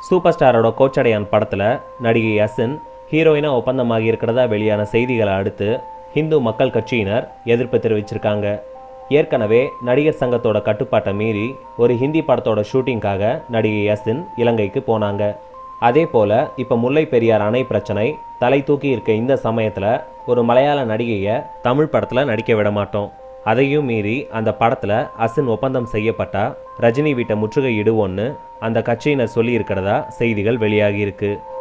super ஸ்டாரோட Kochadaiiyaan படத்தில் நடிகை அசின் ஹீரோயினா ஒப்பந்தமாகி இருக்கிறதா வெளியான செய்திகளை அடுத்து ஹிந்து மக்கள் கட்சியினர் எதிர்ப்பு தெரிவிச்சிருக்காங்க ஏற்கனவே நடிகர் சங்கத்தோட கட்டுப்பாட்டை மீறி ஒரு ஹிந்தி படத்தோட ஷூட்டிங்காக நடிகை அசின் இலங்கைக்கு போனாங்க அதே போல் இப்போ முல்லை பெரியார் அணை பிரச்சனை தலை தூக்கி இருக்க இந்த சமயத்தில் ஒரு மலையாள நடிகையை தமிழ் படத்தில் நடிக்க விட மாட்டோம் அதையும் மீறி அந்த படத்தில் அசின் ஒப்பந்தம் செய்யப்பட்டா ரஜினி வீட்டை முற்றுகையிடுவோன்னு அந்த கட்சியினர் சொல்லி இருக்கிறதா செய்திகள் வெளியாகி இருக்கு